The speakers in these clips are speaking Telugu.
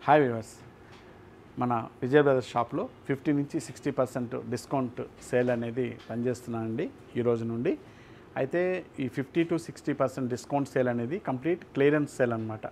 హాయ్ వ్యూవర్స్ మన విజయ బ్రదర్స్ షాప్లో ఫిఫ్టీ నుంచి సిక్స్టీ పర్సెంట్ డిస్కౌంట్ సేల్ అనేది పనిచేస్తున్నానండి ఈ రోజు నుండి అయితే ఈ fifty to sixty percent discount sale అనేది కంప్లీట్ క్లియరెన్స్ సేల్ అనమాట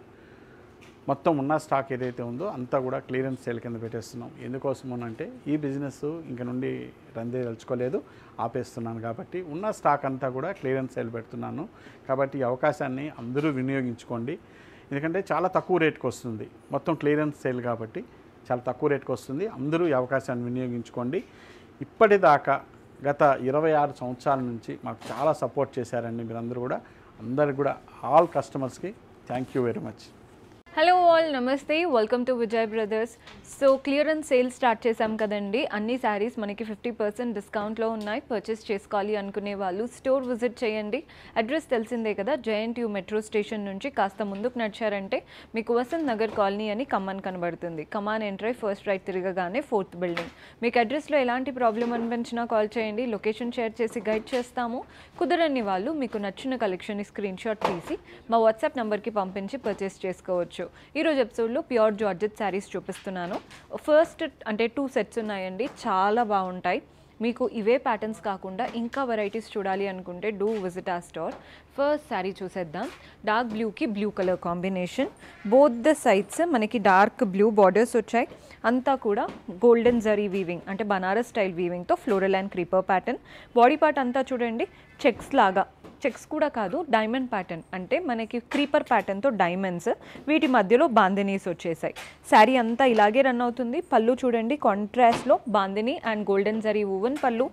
మొత్తం ఉన్న స్టాక్ ఏదైతే ఉందో అంతా కూడా క్లియరెన్స్ సేల్ కింద పెట్టేస్తున్నాం ఎందుకోసం అంటే ఈ బిజినెస్ ఇంక నుండి రన్ చేయదలుచుకోలేదు ఆపేస్తున్నాను కాబట్టి ఉన్న స్టాక్ అంతా కూడా క్లియరెన్స్ సేల్ పెడుతున్నాను కాబట్టి ఈ అవకాశాన్ని అందరూ వినియోగించుకోండి ఎందుకంటే చాలా తక్కువ రేట్కి వస్తుంది మొత్తం క్లియరెన్స్ సేల్ కాబట్టి చాలా తక్కువ రేట్కి వస్తుంది అందరూ ఈ అవకాశాన్ని వినియోగించుకోండి ఇప్పటిదాకా గత ఇరవై ఆరు సంవత్సరాల నుంచి మాకు చాలా సపోర్ట్ చేశారండి మీరందరూ కూడా అందరికి కూడా ఆల్ కస్టమర్స్కి thank you very much hello all నమస్తే welcome to Vijay brothers so clearance sale start చేశాం కదండి అన్ని శారీస్ మనకి ఫిఫ్టీ పర్సెంట్ డిస్కౌంట్లో ఉన్నాయి పర్చేస్ చేసుకోవాలి అనుకునే వాళ్ళు స్టోర్ విజిట్ చేయండి అడ్రస్ తెలిసిందే కదా జయంట్ యూ మెట్రో స్టేషన్ నుంచి కాస్త ముందుకు నడిచారంటే మీకు వసంత్ నగర్ కాలనీ అని కమాన్ కనబడుతుంది కమాన్ ఎంట్రై ఫస్ట్ రైట్ తిరగగానే ఫోర్త్ బిల్డింగ్ మీకు అడ్రస్లో ఎలాంటి ప్రాబ్లం అనిపించినా కాల్ చేయండి లొకేషన్ షేర్ చేసి గైడ్ చేస్తాము కుదరని వాళ్ళు మీకు నచ్చిన కలెక్షన్ స్క్రీన్ షాట్ తీసి మా వాట్సాప్ నెంబర్కి పంపించి పర్చేస్ చేసుకోవచ్చు ఈరోజు ఎపిసోడ్లో ప్యూర్ జార్జెట్ శారీస్ చూపిస్తున్నాను ఫస్ట్ అంటే టూ సెట్స్ ఉన్నాయండి చాలా బాగుంటాయి మీకు ఇవే ప్యాటర్న్స్ కాకుండా ఇంకా వెరైటీస్ చూడాలి అనుకుంటే డూ విజిట్ ఆ స్టోర్ ఫస్ట్ శారీ చూసేద్దాం డార్క్ బ్లూకి blue colour combination both the sides మనకి డార్క్ బ్లూ బార్డర్స్ వచ్చాయి అంతా కూడా గోల్డెన్ జరీ వీవింగ్ అంటే బనారస్ స్టైల్ వీవింగ్తో floral and creeper pattern body part అంతా చూడండి చెక్స్ లాగా చెక్స్ కూడా కాదు డైమండ్ ప్యాటర్న్ అంటే మనకి క్రీపర్ ప్యాటర్న్తో డైమండ్స్ వీటి మధ్యలో బాందినీస్ వచ్చేసాయి శారీ అంతా ఇలాగే రన్ అవుతుంది పళ్ళు చూడండి కాంట్రాస్ట్లో bandhani and golden zari woven పళ్ళు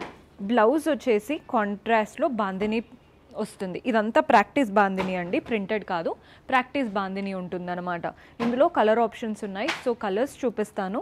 బ్లౌజ్ వచ్చేసి కాంట్రాస్ట్లో బాందిని వస్తుంది ఇదంతా ప్రాక్టీస్ బాందిని అండి ప్రింటెడ్ కాదు ప్రాక్టీస్ బాందిని ఉంటుందన్నమాట ఇందులో కలర్ ఆప్షన్స్ ఉన్నాయి సో కలర్స్ చూపిస్తాను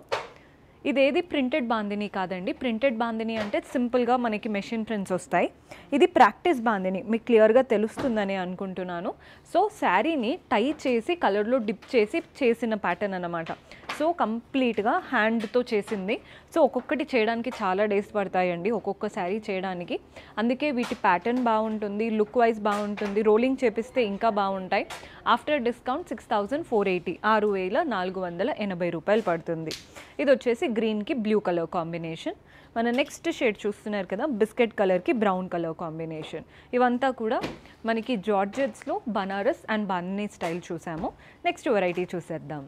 ఇదేది ప్రింటెడ్ బాందిని కాదండి ప్రింటెడ్ బాందిని అంటే సింపుల్గా మనకి మెషిన్ ప్రింట్స్ వస్తాయి ఇది ప్రాక్టీస్ బాందిని మీకు క్లియర్గా తెలుస్తుందని అనుకుంటున్నాను సో శారీని టై చేసి కలర్లో డిప్ చేసి చేసిన ప్యాటర్న్ అనమాట సో కంప్లీట్గా హ్యాండ్తో చేసింది సో ఒక్కొక్కటి చేయడానికి చాలా డేస్ పడతాయండి ఒక్కొక్క శారీ చేయడానికి అందుకే వీటి ప్యాటర్న్ బాగుంటుంది లుక్ వైజ్ బాగుంటుంది రోలింగ్ చేపిస్తే ఇంకా బాగుంటాయి after discount six thousand four eighty ఆరు వేల నాలుగు వందల ఎనభై రూపాయలు పడుతుంది ఇది వచ్చేసి గ్రీన్కి బ్లూ కలర్ కాంబినేషన్ మన నెక్స్ట్ షేడ్ చూస్తున్నారు కదా బిస్కెట్ కలర్కి బ్రౌన్ కలర్ కాంబినేషన్ ఇవంతా కూడా మనకి జార్జెట్స్లో బనారస్ అండ్ బాందినీ స్టైల్ చూసాము నెక్స్ట్ వెరైటీ చూసేద్దాం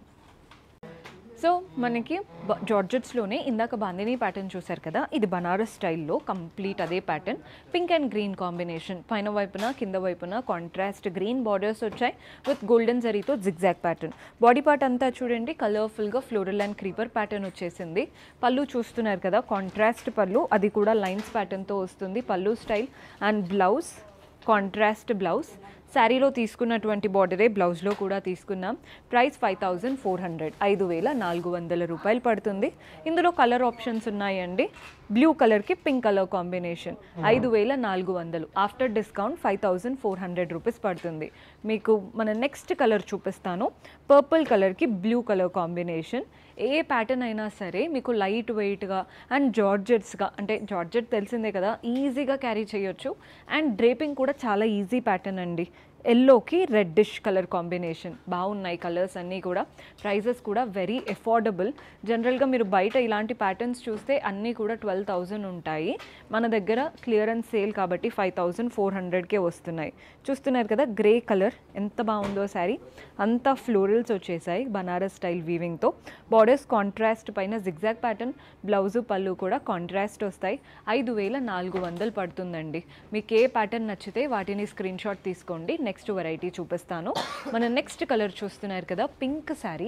సో మనకి బ- జార్జెట్స్లోనే ఇందాక బాందినీ ప్యాటర్న్ చూసారు కదా ఇది బనారస్ స్టైల్లో కంప్లీట్ అదే pattern pink and green combination పైన వైపున కింద వైపున కాంట్రాస్ట్ గ్రీన్ బార్డర్స్ వచ్చాయి విత్ గోల్డెన్ జరీతో జిగ్జాగ్ ప్యాటర్న్ బాడీ పార్ట్ అంతా చూడండి కలర్ఫుల్గా ఫ్లోరల్ అండ్ క్రీపర్ ప్యాటర్న్ వచ్చేసింది పళ్ళు చూస్తున్నారు కదా కాంట్రాస్ట్ పళ్ళు అది కూడా లైన్స్ ప్యాటర్న్తో వస్తుంది పళ్ళు style and blouse contrast blouse శారీలో తీసుకున్నటువంటి బార్డరే బ్లౌజ్లో కూడా తీసుకున్నాం price five thousand four hundred ఐదు వేల నాలుగు వందల రూపాయలు పడుతుంది ఇందులో కలర్ ఆప్షన్స్ ఉన్నాయండి బ్లూ కలర్కి పింక్ కలర్ కాంబినేషన్ ఐదు వేల నాలుగు వందలు after discount five thousand four hundred rupees పడుతుంది మీకు మన నెక్స్ట్ కలర్ చూపిస్తాను పర్పుల్ కలర్కి బ్లూ కలర్ కాంబినేషన్ ఏ ప్యాటర్న్ అయినా సరే మీకు లైట్ వెయిట్గా అండ్ జార్జెట్స్గా అంటే జార్జెట్ తెలిసిందే కదా ఈజీగా క్యారీ చేయొచ్చు అండ్ డ్రేపింగ్ కూడా చాలా ఈజీ ప్యాటర్న్ అండి ఎల్లోకి రెడ్డిష్ కలర్ కాంబినేషన్ బాగున్నాయి కలర్స్ అన్నీ కూడా ప్రైజెస్ కూడా వెరీ ఎఫోర్డబుల్ జనరల్గా మీరు బయట ఇలాంటి ప్యాటర్న్స్ చూస్తే అన్నీ కూడా ట్వెల్వ్ థౌజండ్ ఉంటాయి మన దగ్గర క్లియరెన్స్ సేల్ కాబట్టి ఫైవ్ థౌజండ్ ఫోర్ హండ్రెడ్కే వస్తున్నాయి చూస్తున్నారు కదా గ్రే కలర్ ఎంత బాగుందో శారీ అంతా ఫ్లోరల్స్ వచ్చేసాయి బనారస్ స్టైల్ వీవింగ్తో బార్డర్స్ కాంట్రాస్ట్ పైన జిగ్జాగ్ ప్యాటర్న్ బ్లౌజు పళ్ళు కూడా కాంట్రాస్ట్ వస్తాయి ఐదు వేల నాలుగు వందలు పడుతుందండి మీకు ఏ ప్యాటర్న్ నచ్చితే వాటిని స్క్రీన్ షాట్ తీసుకోండి నెక్స్ట్ వెరైటీ చూపిస్తాను మన నెక్స్ట్ కలర్ చూస్తున్నారు కదా పింక్ శారీ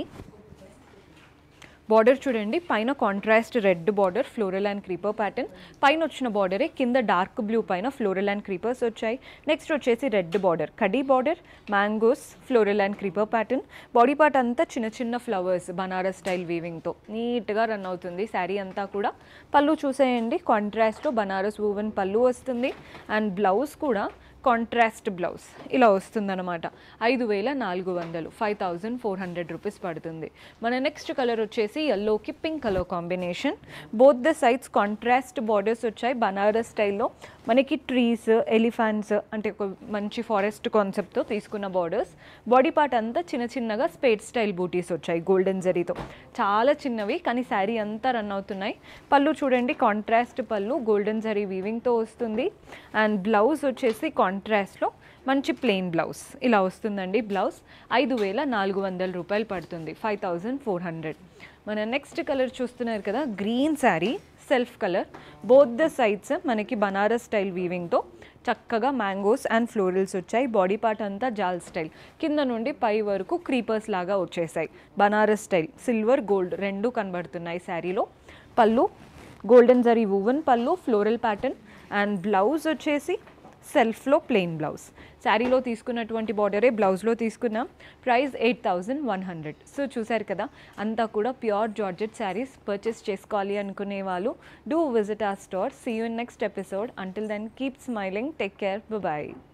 బార్డర్ చూడండి పైన contrast red border floral and creeper pattern పైన వచ్చిన బార్డరే కింద డార్క్ బ్లూ పైన ఫ్లోరల్ అండ్ క్రీపర్స్ వచ్చాయి నెక్స్ట్ వచ్చేసి రెడ్ బార్డర్ కడీ border mangoes floral and creeper pattern body part అంతా చిన్న చిన్న ఫ్లవర్స్ బనారస్ స్టైల్ వీవింగ్తో నీట్గా రన్ అవుతుంది శారీ అంతా కూడా పళ్ళు చూసేయండి కాంట్రాస్ట్లో బనారస్ వూవెన్ పళ్ళు వస్తుంది అండ్ బ్లౌజ్ కూడా కాంట్రాస్ట్ బ్లౌజ్ ఇలా వస్తుందన్నమాట ఐదు వేల నాలుగు వందలు five thousand four hundred rupees పడుతుంది మన నెక్స్ట్ కలర్ వచ్చేసి ఎల్లోకి pink colour combination both the sides contrast borders వచ్చాయి బనారస్ స్టైల్లో మనకి ట్రీస్ ఎలిఫాంట్స్ అంటే ఒక మంచి ఫారెస్ట్ కాన్సెప్ట్తో తీసుకున్న బార్డర్స్ బాడీ పార్ట్ అంతా చిన్న చిన్నగా స్పేట్ స్టైల్ బూటీస్ వచ్చాయి గోల్డెన్ జరీతో చాలా చిన్నవి కానీ శారీ అంతా రన్ అవుతున్నాయి పళ్ళు చూడండి కాంట్రాస్ట్ పళ్ళు గోల్డెన్ జరీ వీవింగ్తో వస్తుంది అండ్ బ్లౌజ్ వచ్చేసి కాంట్రాస్ట్లో మంచి ప్లెయిన్ బ్లౌజ్ ఇలా వస్తుందండి బ్లౌజ్ ఐదు వేల నాలుగు వందల రూపాయలు పడుతుంది ఫైవ్ థౌజండ్ ఫోర్ హండ్రెడ్ మన నెక్స్ట్ కలర్ చూస్తున్నారు కదా green sari self colour both the sides మనకి బనారస్ స్టైల్ వీవింగ్తో చక్కగా మ్యాంగోస్ అండ్ ఫ్లోరల్స్ వచ్చాయి బాడీ పార్ట్ అంతా జాల్ స్టైల్ కింద నుండి పై వరకు క్రీపర్స్ లాగా వచ్చేసాయి బనారస్ స్టైల్ సిల్వర్ గోల్డ్ రెండు కనబడుతున్నాయి శారీలో పళ్ళు గోల్డెన్ జరీ వువెన్ పళ్ళు ఫ్లోరల్ ప్యాటర్న్ అండ్ బ్లౌజ్ వచ్చేసి సెల్ఫ్లో ప్లెయిన్ బ్లౌజ్ శారీలో తీసుకున్నటువంటి బార్డరే బ్లౌజ్లో తీసుకున్నాం price eight thousand one hundred so చూసారు కదా అంతా కూడా ప్యూర్ జార్జెట్ శారీస్ పర్చేస్ చేసుకోవాలి అనుకునే వాళ్ళు do visit our store see you next episode until then keep smiling take care bye